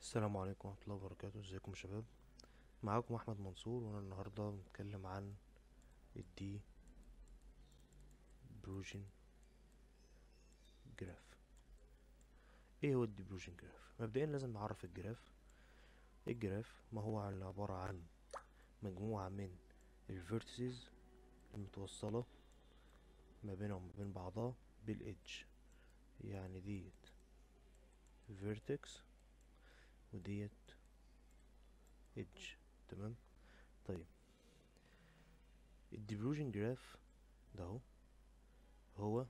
السلام عليكم ورحمة الله وبركاته ازيكم يا شباب معاكم احمد منصور وانا النهاردة بنتكلم عن الدي بروجين جراف ايه هو الدي بروجين جراف مبدئيا لازم نعرف الجراف الجراف ما هو إلا عبارة عن مجموعة من الفيرتسز المتوصلة ما بينهم وبين بعضها بالإدج يعني ديت فيرتكس وديت ايدج تمام طيب الديفروجن جراف ده هو هو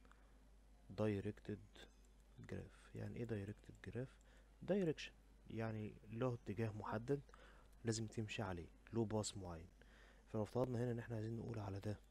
دايركتد جراف يعني ايه دايركتد جراف دايركشن يعني له اتجاه محدد لازم تمشي عليه له باص معين فلو افترضنا هنا ان احنا عايزين نقول على ده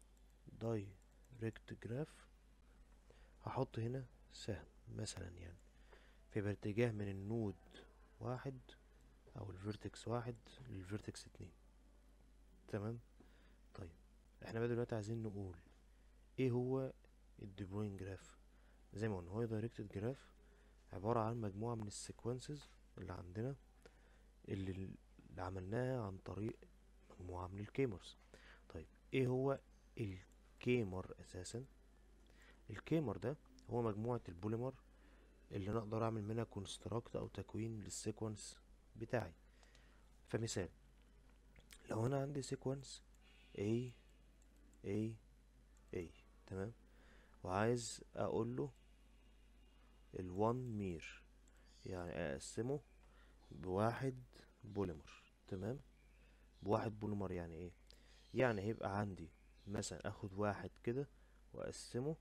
دايركت جراف هحط هنا سهم مثلا يعني في اتجاه من النود واحد او الفيرتكس واحد للفيرتكس اتنين تمام طيب احنا بقى دلوقتي عايزين نقول ايه هو الديبروين جراف زي ما قلنا هو دايركتد جراف عبارة عن مجموعة من السيكونسز اللي عندنا اللي, اللي عملناها عن طريق مجموعة من الكيمرز طيب ايه هو الكيمر اساسا الكيمر ده هو مجموعة البوليمر اللي انا اقدر اعمل منها كونستراكت او تكوين للسيكونس بتاعي فمثال لو انا عندي سيكونس A A A تمام وعايز اقول له ال1 مير يعني اقسمه بواحد بوليمر تمام بواحد بوليمر يعني ايه يعني هيبقى عندي مثلا اخد واحد كده واقسمه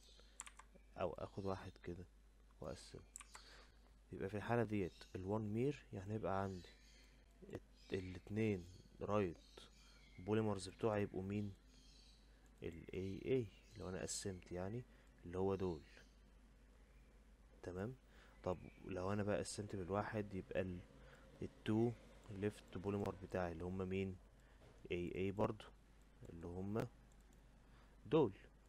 او اخد واحد كده واقسمه يبقى في الحالة ديت الوان مير يعني يبقى عندي الت- الاتنين رايت بوليمرز بتوعي يبقوا مين ال AA لو انا قسمت يعني اللي هو دول تمام طب لو انا بقى قسمت بالواحد يبقى ال التو ليفت بوليمر بتاعي اللي هما مين AA برضو اللي هما دول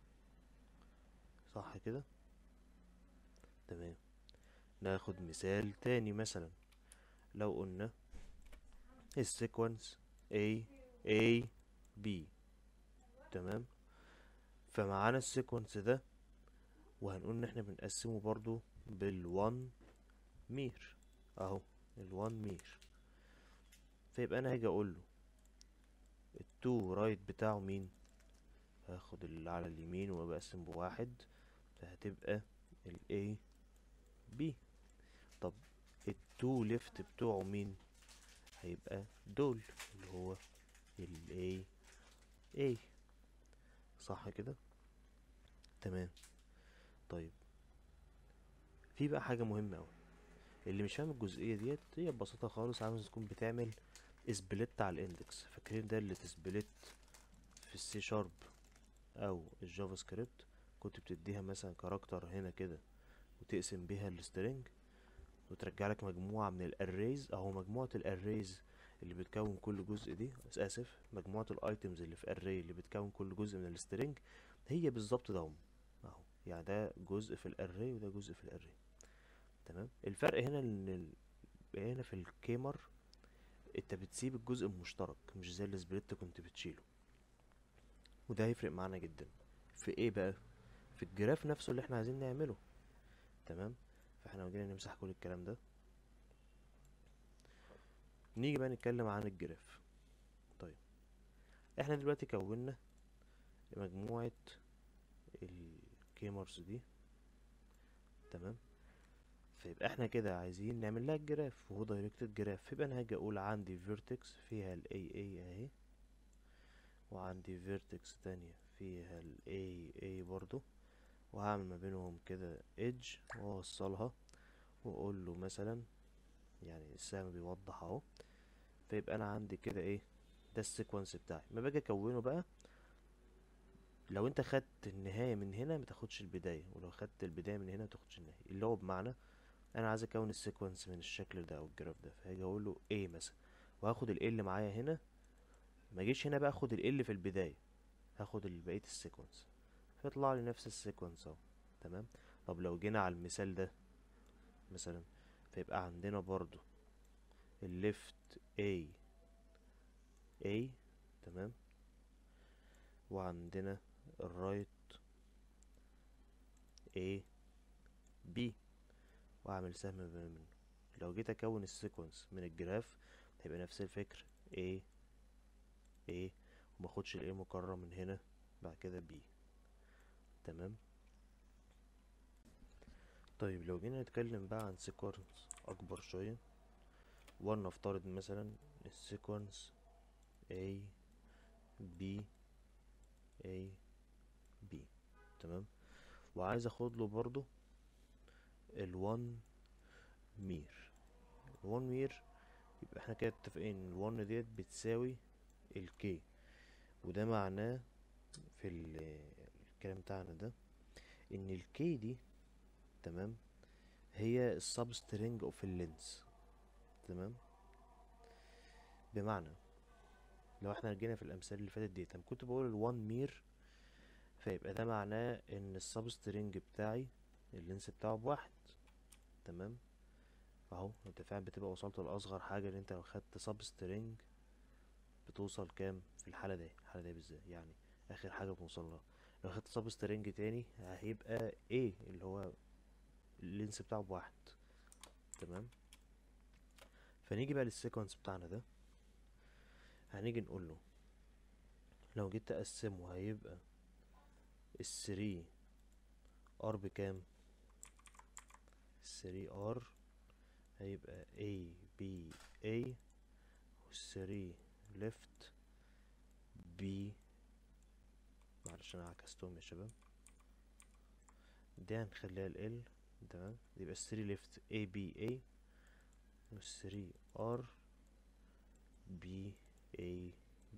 صح كده تمام ناخد مثال تاني مثلا لو قلنا السيكونس A A B تمام فمعانا السيكونس ده وهنقول ان احنا بنقسمه برضو بالوان مير اهو الوان مير فيبقى انا هاجي اقول له التو رايت بتاعه مين هاخد اللي على اليمين وبقسم بواحد فهتبقى ال A B طب التو ليفت بتوعه مين هيبقى دول اللي هو ال A A صح كده تمام طيب في بقى حاجة مهمة أوي اللي مش فاهم الجزئية ديت هي ببساطة خالص عاوز تكون بتعمل سبليت على الاندكس فاكرين ده اللي تسبليت في السي شارب او الجافا سكريبت كنت بتديها مثلا كاركتر هنا كده وتقسم بيها السترنج وترجع لك مجموعة من الاريز اهو مجموعة الاريز اللي بتكون كل جزء دي بس اسف مجموعة الايتمز اللي في array اللي بتكون كل جزء من السترنج هي بالظبط ده اهو يعني ده جزء في الاري وده جزء في الاري تمام الفرق هنا ان ال- هنا في الكيمر انت بتسيب الجزء المشترك مش زي السبليت كنت بتشيله وده هيفرق معانا جدا في ايه بقى في الجراف نفسه اللي احنا عايزين نعمله تمام فاحنا لو جينا نمسح كل الكلام ده نيجي بقى نتكلم عن الجراف طيب احنا دلوقتي كونا مجموعة الكيمرز دي تمام فيبقى احنا كده عايزين نعمل لها الجراف وهو دايركتد جراف فيبقى انا هاجي اقول عندي فيرتكس فيها ال AA اهي وعندي فيرتكس تانية فيها ال AA برضو وهعمل ما بينهم كده ايدج واوصلها واقول له مثلا يعني السهم بيوضح اهو فيبقى انا عندي كده ايه ده السيكونس بتاعي ما باجي اكونه بقى لو انت خدت النهاية من هنا ما تاخدش البداية ولو خدت البداية من هنا ما تاخدش النهاية اللي هو بمعنى انا عايز اكون السيكونس من الشكل ده او الجراف ده فهاجي اقول له A مثلا وهاخد ال اللي معايا هنا ما اجيش هنا بقى اخد ال اللي في البداية هاخد ال- بقية السيكونس فيطلع لي نفس السيكونس اهو تمام طب لو جينا على المثال ده مثلا فيبقى عندنا برضو الليفت A A تمام وعندنا الرايت A B واعمل سهم ما بينهم لو جيت اكون السيكونس من الجراف هيبقى نفس الفكر A A وماخدش ال A مكرر من هنا بعد كده B تمام طيب لو جينا نتكلم بقى عن سيكونس اكبر شويه ولنفترض مثلا السيكونس A B A B تمام وعايز اخد له برضو الوان مير الوان مير يبقى احنا كده اتفقين ان الوان ديت بتساوي الكي وده معناه في ال- الكلام بتاعنا ده ان الكي دي تمام هي السبسترينج اوف اللينس تمام بمعنى لو احنا رجعنا في الامثال اللي فاتت دي كنت بقول الوان مير فيبقى ده معناه ان السبسترينج بتاعي اللينس بتاعه بواحد تمام اهو انت فعلا بتبقى وصلت لاصغر حاجه ان انت لو خدت سبسترينج بتوصل كام في الحاله دي الحاله دي بالذات يعني اخر حاجه بنوصل لها لو خدت سبسترينج تاني هيبقى ايه اللي هو اللينس بتاعه بواحد تمام فنيجي بقى للسيكونس بتاعنا ده هنيجي نقول له لو جيت اقسمه هيبقى الثري ار بكام الثري ار هيبقى A B A والثري left B معلش انا عكستهم يا شباب دي هنخليها ال L تمام يبقى الثري left A B A والثري R B A B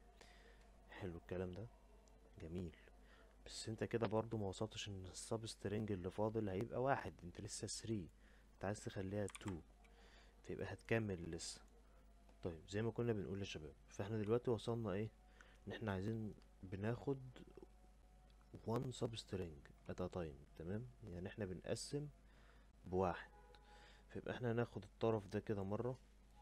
حلو الكلام ده جميل بس انت كده برضو ما وصلتش ان السب سترينج اللي فاضل هيبقى واحد انت لسه 3 انت عايز تخليها 2 فيبقى هتكمل لسه طيب زي ما كنا بنقول يا شباب فاحنا دلوقتي وصلنا ايه ان احنا عايزين بناخد one substring at a time تمام يعني احنا بنقسم بواحد فيبقى احنا هناخد الطرف ده كده مرة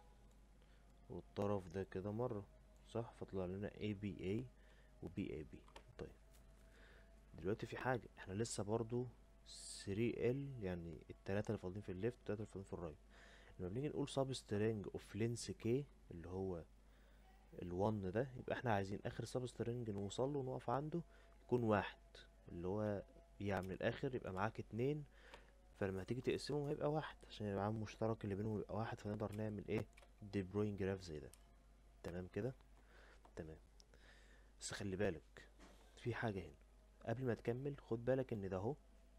والطرف ده كده مرة صح فطلع لنا ABA و BAB طيب دلوقتي في حاجة احنا لسه برضو 3L يعني التلاتة اللي فاضلين في الليفت والتلاتة اللي فاضلين في الرايت لما بنيجي نقول سب سترينج اوف لينس كي اللي هو الون ده يبقى احنا عايزين اخر سب سترينج نوصل له ونقف عنده يكون واحد اللي هو يعني من الاخر يبقى معاك اتنين فلما هتيجي تقسمهم هيبقى واحد عشان يبقى عامل مشترك اللي بينهم يبقى واحد فنقدر نعمل ايه دي بروين جراف زي ده تمام كده تمام بس خلي بالك في حاجة هنا قبل ما تكمل خد بالك ان ده اهو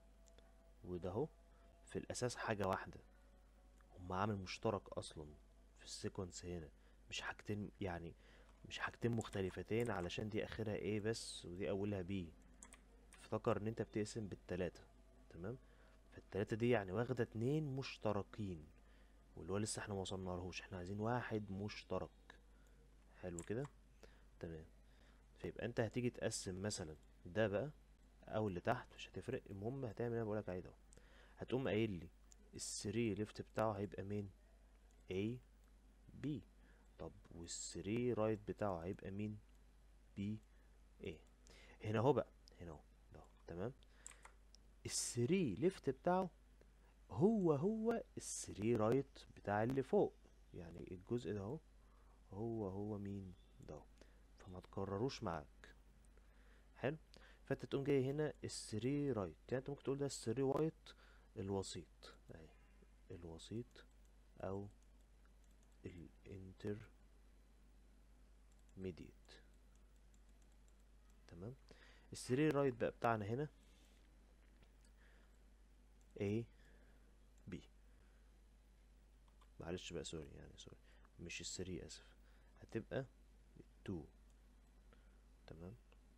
وده اهو في الاساس حاجة واحدة هما عامل مشترك اصلا في السيكونس هنا مش حاجتين يعني مش حاجتين مختلفتين علشان دي اخرها ايه بس ودي اولها بي افتكر ان انت بتقسم بالتلاتة تمام فالتلاتة دي يعني واخدة اتنين مشتركين واللي هو لسه احنا موصلنالهوش احنا عايزين واحد مشترك حلو كده تمام فيبقى انت هتيجي تقسم مثلا ده بقى او اللي تحت مش هتفرق المهم هتعمل انا بقولك عليه ده هتقوم قايل لي الثري ليفت بتاعه هيبقى مين A B طب والثري رايت بتاعه هيبقى مين B A هنا اهو بقى هنا اهو ده اهو، تمام الثري ليفت بتاعه هو هو الثري رايت بتاع اللي فوق يعني الجزء ده اهو هو هو مين ده اهو. فما تكرروش معاك حلو فانت تقوم جاي هنا الثري رايت يعني انت ممكن تقول ده الثري وايت الوسيط اهي الوسيط او الانتر ميديت تمام الثري رايت بقى بتاعنا هنا A B معلش بقى سوري يعني سوري مش الثري اسف هتبقى التو تمام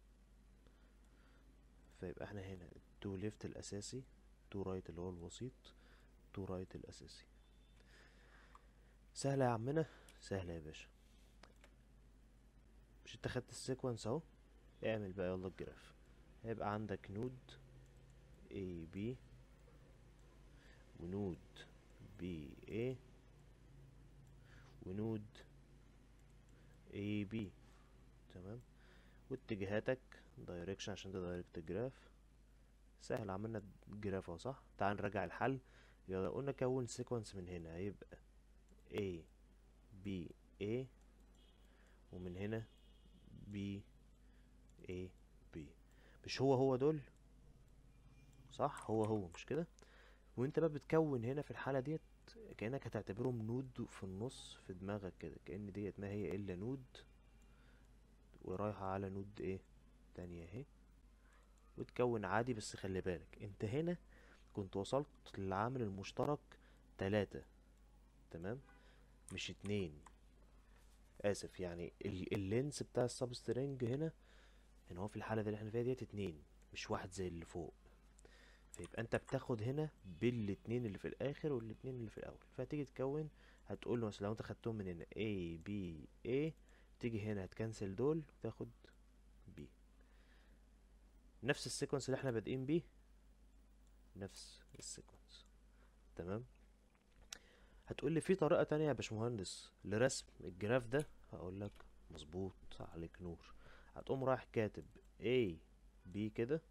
فيبقى احنا هنا التو ليفت الاساسي تو رايت اللي هو الوسيط تو رايت الاساسي سهله يا عمنا سهله يا باشا مش انت خدت السيكونس اهو اعمل بقى يلا الجراف هيبقى عندك نود A B ونود بي A ونود A B تمام واتجاهاتك دايركشن عشان ده دايركت جراف سهل عملنا جراف اهو صح تعال نراجع الحل يلا قلنا كون سيكونس من هنا هيبقى A B A ومن هنا B A B مش هو هو دول صح هو هو مش كده وانت بقى بتكون هنا في الحالة ديت كأنك هتعتبرهم نود في النص في دماغك كده كأن ديت ما هي إلا نود ورايحة على نود ايه تانية اهي وتكون عادي بس خلي بالك انت هنا كنت وصلت للعامل المشترك تلاتة تمام مش اتنين اسف يعني ال- اللينس بتاع السبسترينج هنا هنا هو في الحالة دي اللي احنا فيها ديت اتنين مش واحد زي اللي فوق فيبقى انت بتاخد هنا بالاتنين اللي في الاخر والاتنين اللي في الاول فهتيجي تكون هتقول له مثلا لو انت خدتهم من هنا A B A تيجي هنا هتكنسل دول وتاخد B نفس السيكونس اللي احنا بادئين بيه نفس السيكونس تمام هتقول لي في طريقة تانية يا باشمهندس لرسم الجراف ده هقول لك مظبوط عليك نور هتقوم رايح كاتب A B كده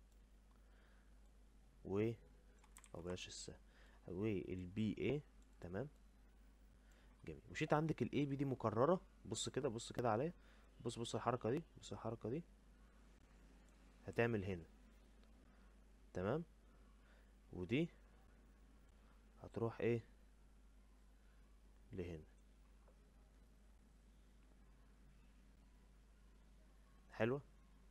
و او بلاش الس والبي اي تمام جميل مش انت عندك الاي بي دي مكرره بص كده بص كده عليا بص بص الحركه دي بص الحركه دي هتعمل هنا تمام ودي هتروح ايه لهنا حلوه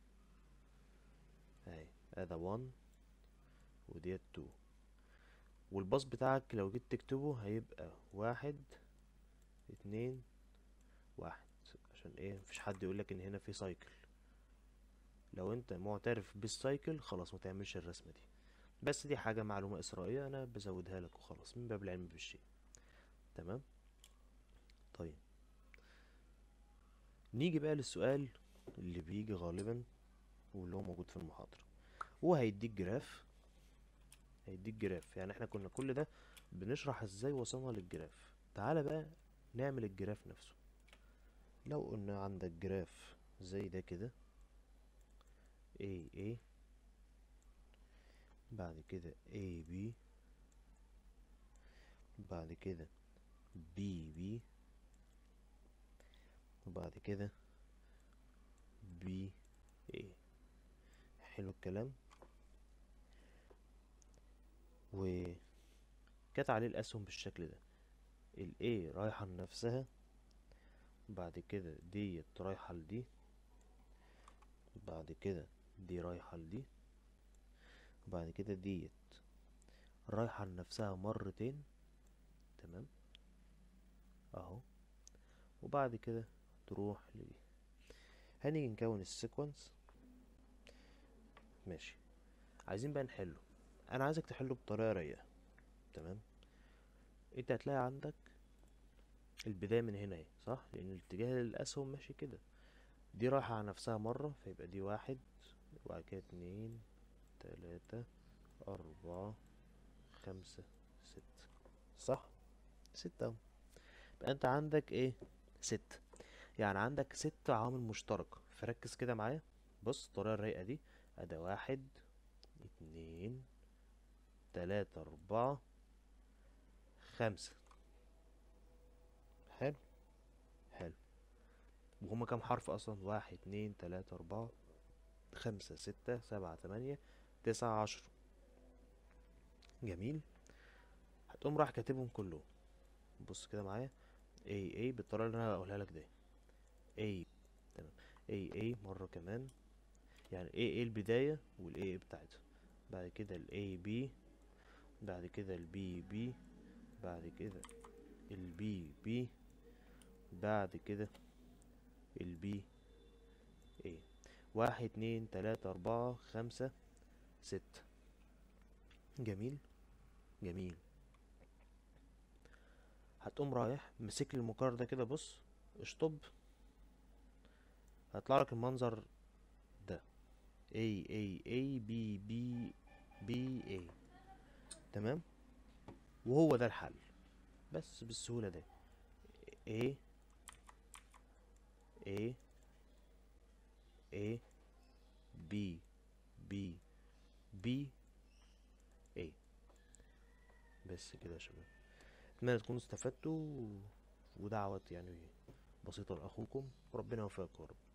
اهي ادي 1 وديت 2 والباص بتاعك لو جيت تكتبه هيبقى واحد اتنين واحد عشان ايه مفيش حد يقولك ان هنا في سايكل لو انت معترف بالسايكل خلاص ما تعملش الرسمة دي بس دي حاجة معلومة إسرائيلية أنا بزودها لك وخلاص من باب العلم بالشيء تمام طيب نيجي بقى للسؤال اللي بيجي غالبا واللي هو موجود في المحاضرة هو هيديك جراف هيديك جراف يعني احنا كنا كل ده بنشرح ازاي وصلنا للجراف تعالى بقى نعمل الجراف نفسه لو قلنا عندك جراف زي ده كده A A بعد كده A B بعد كده B B وبعد كده B A حلو الكلام وكانت عليه الأسهم بالشكل ده ال A رايحة لنفسها بعد كده ديت رايحة لدي بعد كده دي رايحة لدي وبعد كده ديت رايحة لنفسها مرتين تمام اهو وبعد كده تروح لدي هنيجي نكون السيكونس ماشي عايزين بقى نحله انا عايزك تحله بطريقه رايقه تمام انت هتلاقي عندك البدايه من هنا اهي صح لان الاتجاه الاسهم ماشي كده دي رايحه على نفسها مره فيبقى دي واحد وبعد كده اتنين تلاتة أربعة خمسة ستة صح ستة اهو يبقى انت عندك ايه ستة يعني عندك ست عوامل مشتركة فركز كده معايا بص الطريقة الرايقة دي ادي واحد اتنين تلاتة أربعة خمسة حلو حلو وهما كام حرف أصلا واحد اتنين تلاتة أربعة خمسة ستة سبعة تمانية تسعة عشرة جميل هتقوم راح كاتبهم كلهم بص كده معايا A A بالطريقة اللي أنا هقولها لك دي A تمام A A مرة كمان يعني A A البداية وال A بتاعتها بعد كده ال A B بعد كده ال B B بعد كده ال B B بعد كده ال B A واحد اتنين تلاتة أربعة خمسة ستة جميل جميل هتقوم رايح مسك لي المكرر ده كده بص اشطب هيطلع لك المنظر ده A A A B B B A تمام وهو ده الحل بس بالسهولة دي A A A B B B A بس كده يا شباب اتمنى تكونوا استفدتوا ودعوات يعني بسيطة لأخوكم وربنا يوفقكم يا رب